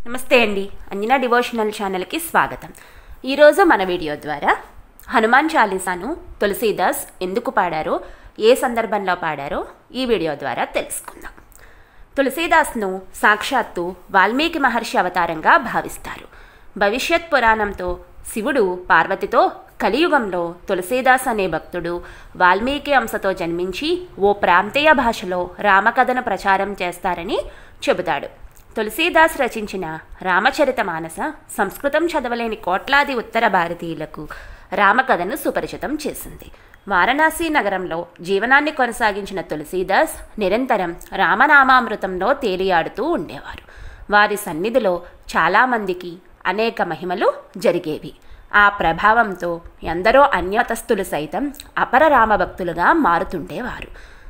నమస్తే అండి అంజనా డివోషనల్ ఛానల్కి స్వాగతం ఈరోజు మన వీడియో ద్వారా హనుమాన్ చాలీసాను తులసీదాస్ ఎందుకు పాడారో ఏ సందర్భంలో పాడారో ఈ వీడియో ద్వారా తెలుసుకుందాం తులసీదాస్ను సాక్షాత్తు వాల్మీకి మహర్షి అవతారంగా భావిస్తారు భవిష్యత్ పురాణంతో శివుడు పార్వతితో కలియుగంలో తులసీదాస్ అనే భక్తుడు వాల్మీకి అంశతో జన్మించి ఓ ప్రాంతీయ భాషలో రామకథను ప్రచారం చేస్తారని చెబుతాడు తులసీదాస్ రచించిన రామచరిత మానస సంస్కృతం చదవలేని కోట్లాది ఉత్తర భారతీయులకు రామకథను సుపరిచితం చేసింది వారణాసి నగరంలో జీవనాన్ని కొనసాగించిన తులసీదాస్ నిరంతరం రామనామామృతంలో తేలియాడుతూ ఉండేవారు వారి సన్నిధిలో చాలామందికి అనేక మహిమలు జరిగేవి ఆ ప్రభావంతో ఎందరో అన్యతస్తులు సైతం అపర రామభక్తులుగా మారుతుండేవారు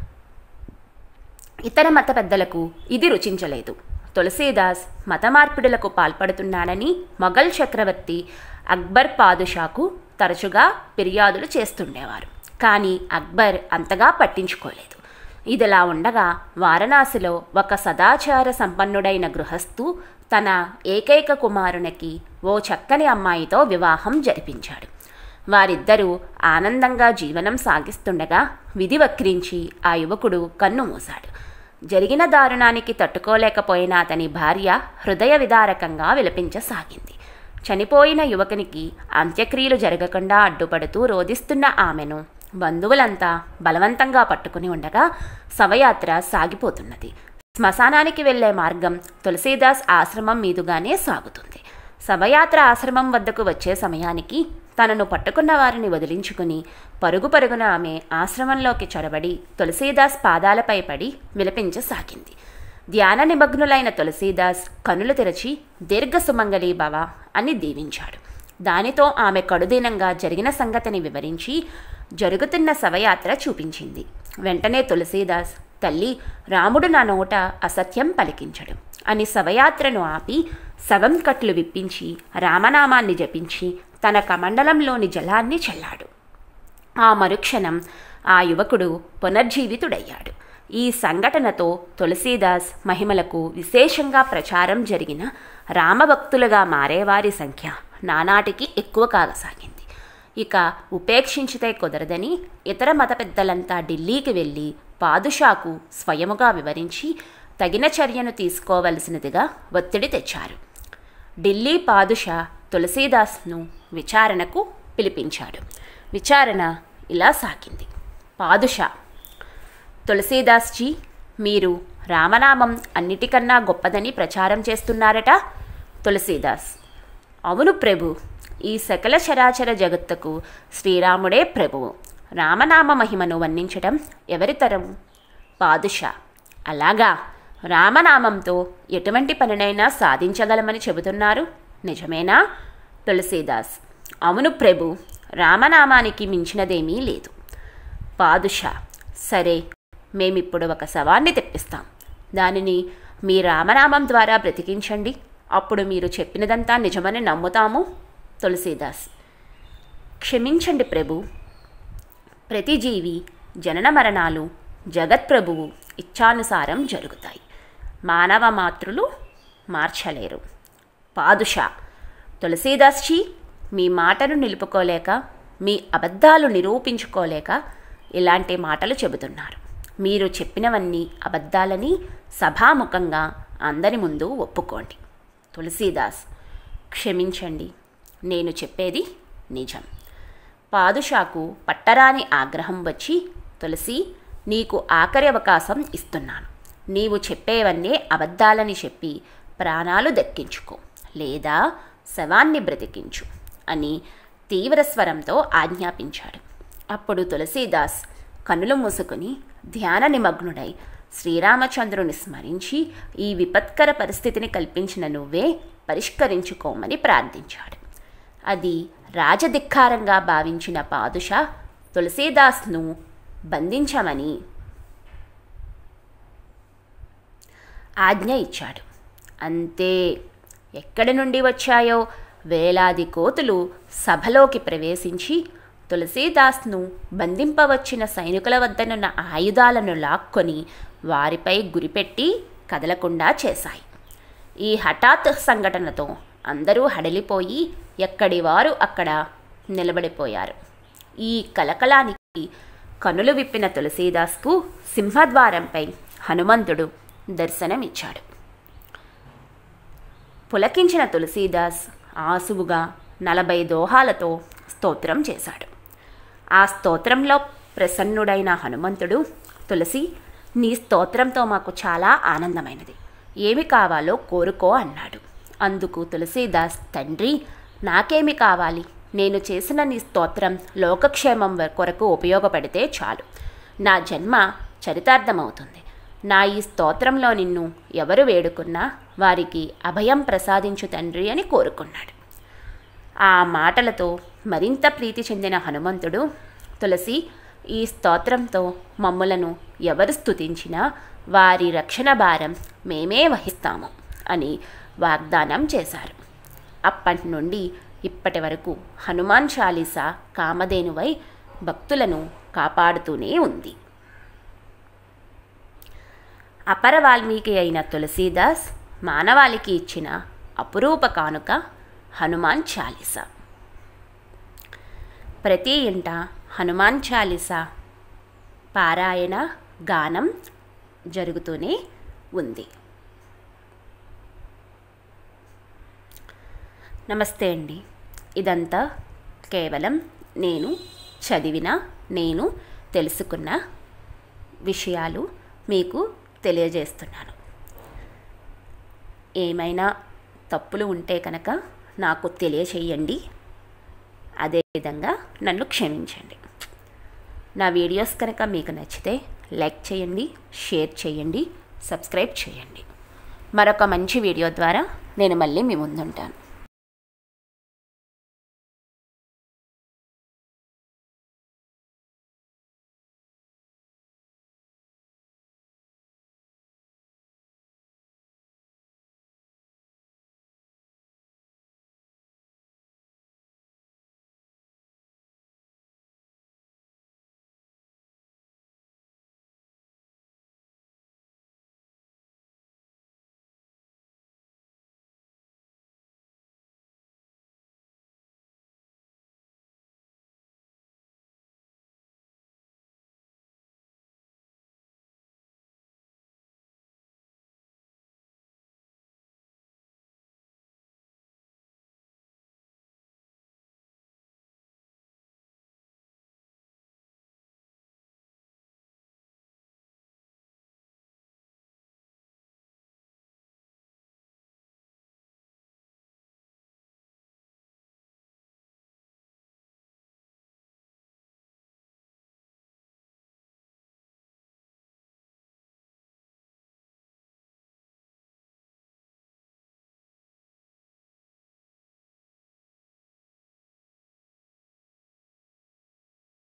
ఇతర మత పెద్దలకు ఇది రుచించలేదు తులసీదాస్ మత మార్పిడులకు పాల్పడుతున్నాడని మొఘల్ చక్రవర్తి అక్బర్ పాదుషాకు తరచుగా ఫిర్యాదులు చేస్తుండేవారు కానీ అక్బర్ అంతగా పట్టించుకోలేదు ఇదిలా ఉండగా వారణాసిలో ఒక సదాచార సంపన్నుడైన గృహస్థు తన ఏకైక కుమారునికి ఓ చక్కని అమ్మాయితో వివాహం జరిపించాడు వారిద్దరూ ఆనందంగా జీవనం సాగిస్తుండగా విధి వక్రించి ఆ యువకుడు కన్ను మూశాడు జరిగిన దారుణానికి తట్టుకోలేకపోయిన అతని భార్య హృదయ విదారకంగా విలపించసాగింది చనిపోయిన యువకునికి అంత్యక్రియలు జరగకుండా అడ్డుపడుతూ రోధిస్తున్న ఆమెను బంధువులంతా బలవంతంగా పట్టుకుని ఉండగా శవయాత్ర సాగిపోతున్నది శ్మశానానికి వెళ్లే మార్గం తులసీదాస్ ఆశ్రమం మీదుగానే సాగుతుంది శవయాత్ర ఆశ్రమం వద్దకు వచ్చే సమయానికి తనను పట్టుకున్న వారిని వదిలించుకుని పరుగు పరుగున ఆమె ఆశ్రమంలోకి చొరబడి తులసీదాస్ పాదాలపై పడి విలపించసాగింది ధ్యాన నిమగ్నులైన తులసీదాస్ కనులు తెరచి దీర్ఘ సుమంగళి భవ అని దీవించాడు దానితో ఆమె కడుదీనంగా జరిగిన సంగతిని వివరించి జరుగుతున్న శవయాత్ర చూపించింది వెంటనే తులసీదాస్ తల్లి రాముడు నా నోట అసత్యం పలికించడు అని శవయాత్రను ఆపి సగం కట్లు విప్పించి రామనామాన్ని జపించి తన కమండలంలోని జలాన్ని చల్లాడు ఆ మరుక్షణం ఆ యువకుడు పునర్జీవితుడయ్యాడు ఈ సంఘటనతో తులసీదాస్ మహిమలకు విశేషంగా ప్రచారం జరిగిన రామభక్తులుగా మారేవారి సంఖ్య నానాటికి ఎక్కువ కాగసాగింది ఇక ఉపేక్షించితే కుదరదని ఇతర మత పెద్దలంతా ఢిల్లీకి వెళ్ళి పాదుషాకు స్వయముగా వివరించి తగిన చర్యను తీసుకోవలసినదిగా ఒత్తిడి తెచ్చారు ఢిల్లీ పాదుషా తులసీదాస్ను విచారణకు పిలిపించాడు విచారణ ఇలా సాగింది పాదుషా తులసీదాస్జీ మీరు రామనామం అన్నిటికన్నా గొప్పదని ప్రచారం చేస్తున్నారట తులసీదాస్ అవును ప్రభు ఈ సకల చరాచర జగత్తుకు శ్రీరాముడే ప్రభువు రామనామ మహిమను వర్ణించడం ఎవరి తరం పాదుషా అలాగా రామనామంతో ఎటువంటి పనినైనా సాధించగలమని చెబుతున్నారు నిజమేనా తులసీదాస్ అవును ప్రభు రామనామానికి మించినదేమీ లేదు పాదుషా సరే మేమిప్పుడు ఒక శవాన్ని తెప్పిస్తాం దానిని మీ రామనామం ద్వారా బ్రతికించండి అప్పుడు మీరు చెప్పినదంతా నిజమని నమ్ముతాము తులసీదాస్ క్షమించండి ప్రభు ప్రతి జీవి జనన మరణాలు జగత్ప్రభువు ఇచ్ఛానుసారం జరుగుతాయి మానవ మాతృలు మార్చలేరు పాదుషా తులసీదాస్జీ మీ మాటను నిలుపుకోలేక మీ అబద్ధాలు నిరూపించుకోలేక ఇలాంటి మాటలు చెబుతున్నారు మీరు చెప్పినవన్నీ అబద్ధాలని సభాముఖంగా అందరి ముందు ఒప్పుకోండి తులసీదాస్ క్షమించండి నేను చెప్పేది నిజం పాదుషాకు పట్టరాని ఆగ్రహం వచ్చి తులసి నీకు ఆఖరి అవకాశం ఇస్తున్నాను నీవు చెప్పేవన్నీ అబద్ధాలని చెప్పి ప్రాణాలు దక్కించుకో లేదా శవాన్ని బ్రతికించు అని తీవ్ర స్వరంతో ఆజ్ఞాపించాడు అప్పుడు తులసీదాస్ కనులు మూసుకుని ధ్యాన నిమగ్నుడై శ్రీరామచంద్రుని స్మరించి ఈ విపత్కర పరిస్థితిని కల్పించిన నువ్వే పరిష్కరించుకోమని ప్రార్థించాడు అది రాజధిక్కారంగా భావించిన పాదుషా తులసీదాస్ను బంధించమని ఆజ్ఞ ఇచ్చాడు అంతే ఎక్కడి నుండి వచ్చాయో వేలాది కోతులు సభలోకి ప్రవేశించి తులసీదాస్ను బంధింపవచ్చిన సైనికుల వద్దనున్న ఆయుధాలను లాక్కొని వారిపై గురిపెట్టి కదలకుండా చేశాయి ఈ హఠాత్ సంఘటనతో అందరూ హడలిపోయి ఎక్కడి వారు అక్కడ నిలబడిపోయారు ఈ కలకలానికి కనులు విప్పిన తులసీదాస్కు సింహద్వారంపై హనుమంతుడు దర్శనమిచ్చాడు పులకించిన తులసీదాస్ ఆసువుగా నలభై దోహాలతో స్తోత్రం చేశాడు ఆ స్తోత్రంలో ప్రసన్నుడైన హనుమంతుడు తులసి నీ స్తోత్రంతో మాకు చాలా ఆనందమైనది ఏమి కావాలో కోరుకో అన్నాడు అందుకు తులసీదాస్ తండ్రి నాకేమి కావాలి నేను చేసిన నీ స్తోత్రం లోకక్షేమం వ- కొరకు ఉపయోగపడితే చాలు నా జన్మ చరితార్థమవుతుంది నా ఈ స్తోత్రంలో నిన్ను ఎవరు వేడుకున్నా వారికి అభయం ప్రసాదించు తండ్రి అని కోరుకున్నాడు ఆ మాటలతో మరింత ప్రీతి చెందిన హనుమంతుడు తులసి ఈ స్తోత్రంతో మమ్ములను ఎవరు స్తుతించినా వారి రక్షణ భారం మేమే వహిస్తాము అని వాగ్దానం చేశారు అప్పటి నుండి ఇప్పటి వరకు హనుమాన్ చాలీసా కామధేనువై భక్తులను కాపాడుతూనే ఉంది అపర వాల్మీకి అయిన తులసీదాస్ మానవాళికి ఇచ్చిన అపురూప కానుక హనుమాన్ చాలీసా ప్రతి ఇంట హనుమాన్ చాలీసా పారాయణ గానం జరుగుతూనే ఉంది నమస్తే అండి ఇదంతా కేవలం నేను చదివిన నేను తెలుసుకున్న విషయాలు మీకు తెలియజేస్తున్నాను ఏమైనా తప్పులు ఉంటే కనుక నాకు తెలియచేయండి అదేవిధంగా నన్ను క్షమించండి నా వీడియోస్ కనుక మీకు నచ్చితే లైక్ చేయండి షేర్ చేయండి సబ్స్క్రైబ్ చేయండి మరొక మంచి వీడియో ద్వారా నేను మళ్ళీ మీ ముందుంటాను